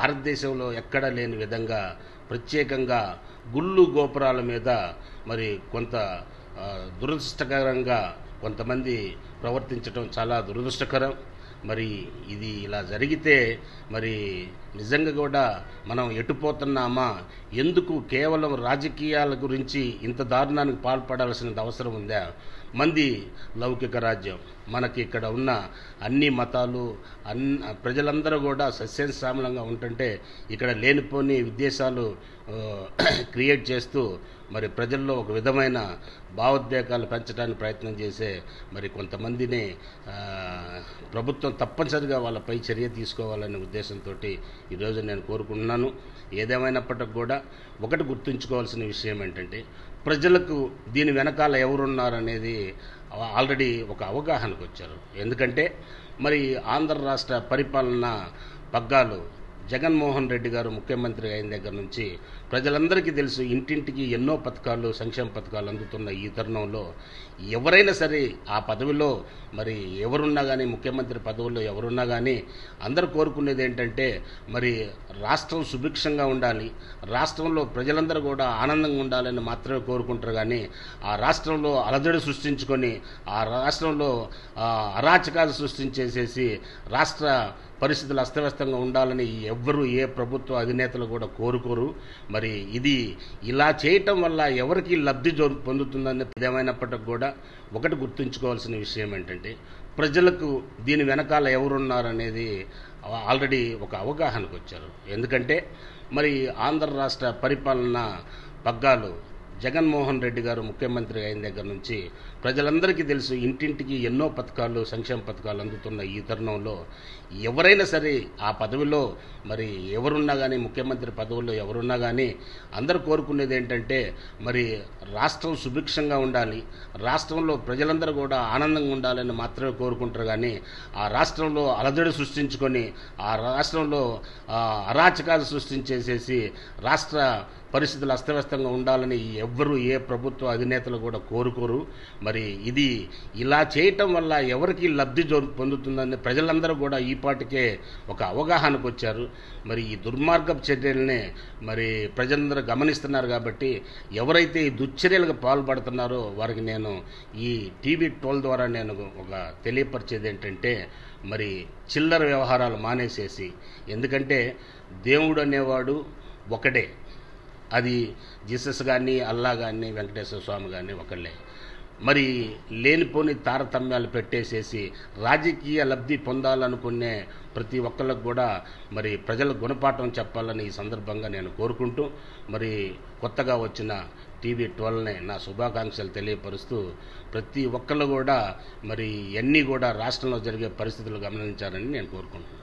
భారతదేశంలో ఎక్కడా లేని విధంగా ప్రత్యేకంగా గుళ్ళు గోపురాల మీద మరి కొంత ఆ, దురదృష్టకరంగా కొంతమంది ప్రవర్తించడం చాలా దురదృష్టకరం మరి ఇది ఇలా జరిగితే మరి నిజంగా కూడా మనం ఎటుపోతున్నామా ఎందుకు కేవలం రాజకీయాల గురించి ఇంత దారుణానికి పాల్పడాల్సిన అవసరం ఉందా మంది లౌకిక రాజ్యం మనకి ఇక్కడ ఉన్న అన్ని మతాలు అన్ ప్రజలందరూ కూడా సస్యశ్యామలంగా ఉంటుంటే ఇక్కడ లేనిపోని ఉద్దేశాలు ఆ, క్రియేట్ చేస్తూ మరి ప్రజల్లో ఒక విధమైన భావోద్వేగాలు పెంచడానికి ప్రయత్నం చేసే మరి కొంతమందిని ఆ, ప్రభుత్వం తప్పనిసరిగా వాళ్ళపై చర్య తీసుకోవాలనే ఉద్దేశంతో ఈరోజు నేను కోరుకుంటున్నాను ఏదేమైనప్పటికి కూడా ఒకటి గుర్తుంచుకోవాల్సిన విషయం ఏంటంటే ప్రజలకు దీని వెనకాల ఎవరున్నారనేది ఆల్రెడీ ఒక అవగాహనకు వచ్చారు ఎందుకంటే మరి ఆంధ్ర రాష్ట్ర పరిపాలన పగ్గాలు జగన్మోహన్ రెడ్డి గారు ముఖ్యమంత్రి అయిన దగ్గర నుంచి ప్రజలందరికీ తెలుసు ఇంటింటికి ఎన్నో పథకాలు సంక్షేమ పథకాలు అందుతున్న ఈ తరుణంలో ఎవరైనా సరే ఆ పదవిలో మరి ఎవరున్నా కానీ ముఖ్యమంత్రి పదవుల్లో ఎవరున్నా కానీ అందరూ కోరుకునేది ఏంటంటే మరి రాష్ట్రం సుభిక్షంగా ఉండాలి రాష్ట్రంలో ప్రజలందరూ కూడా ఆనందంగా ఉండాలని మాత్రమే కోరుకుంటారు కానీ ఆ రాష్ట్రంలో అలజడి సృష్టించుకొని ఆ రాష్ట్రంలో ఆ, అరాచకాలు సృష్టించేసేసి రాష్ట్ర పరిస్థితులు అస్తవ్యస్తంగా ఉండాలని ఎవ్వరు ఏ ప్రభుత్వ అధినేతలు కూడా కోరుకోరు మరి ఇది ఇలా చేయటం వల్ల ఎవరికి లబ్ధి జో పొందుతుందని ఏమైనప్పటికి కూడా ఒకటి గుర్తుంచుకోవాల్సిన విషయం ఏంటంటే ప్రజలకు దీని వెనకాల ఎవరున్నారనేది ఆల్రెడీ ఒక అవగాహనకు వచ్చారు ఎందుకంటే మరి ఆంధ్ర రాష్ట్ర పరిపాలన పగ్గాలు జగన్మోహన్ రెడ్డి గారు ముఖ్యమంత్రి అయిన దగ్గర నుంచి ప్రజలందరికీ తెలుసు ఇంటింటికి ఎన్నో పథకాలు సంక్షేమ పథకాలు అందుతున్న ఈ తరుణంలో ఎవరైనా సరే ఆ పదవిలో మరి ఎవరున్నా కానీ ముఖ్యమంత్రి పదవుల్లో ఎవరున్నా కానీ అందరూ కోరుకునేది ఏంటంటే మరి రాష్ట్రం సుభిక్షంగా ఉండాలి రాష్ట్రంలో ప్రజలందరూ కూడా ఆనందంగా ఉండాలని మాత్రమే కోరుకుంటారు కానీ ఆ రాష్ట్రంలో అలజడి సృష్టించుకొని ఆ రాష్ట్రంలో ఆ, అరాచకాలు సృష్టించేసేసి రాష్ట్ర పరిస్థితులు అస్తవ్యస్తంగా ఉండాలని ఎవ్వరు ఏ ప్రభుత్వ అధినేతలు కూడా కోరుకోరు మరి ఇది ఇలా చేయటం వల్ల ఎవరికి లబ్ధి జో పొందుతుందని ప్రజలందరూ కూడా ఈ పాటికే ఒక అవగాహనకు వచ్చారు మరి ఈ దుర్మార్గపు చర్యలనే మరి ప్రజలందరూ గమనిస్తున్నారు కాబట్టి ఎవరైతే ఈ దుశ్చర్యలకు పాల్పడుతున్నారో వారికి నేను ఈ టీవీ టోల్ ద్వారా నేను ఒక తెలియపరిచేది ఏంటంటే మరి చిల్లర వ్యవహారాలు మానేసేసి ఎందుకంటే దేవుడు అనేవాడు ఒకడే అది జీసస్ కానీ అల్లా కానీ వెంకటేశ్వర స్వామి కానీ ఒకళ్ళే మరి లేనిపోని తారతమ్యాలు పెట్టేసేసి రాజకీయ లబ్ధి పొందాలనుకునే ప్రతి ఒక్కళ్ళకు కూడా మరి ప్రజల గుణపాఠం చెప్పాలని ఈ సందర్భంగా నేను కోరుకుంటూ మరి కొత్తగా వచ్చిన టీవీ ట్వెల్వ్ని నా శుభాకాంక్షలు తెలియపరుస్తూ ప్రతి ఒక్కళ్ళు కూడా మరి అన్నీ కూడా రాష్ట్రంలో జరిగే పరిస్థితులు గమనించాలని నేను కోరుకుంటున్నాను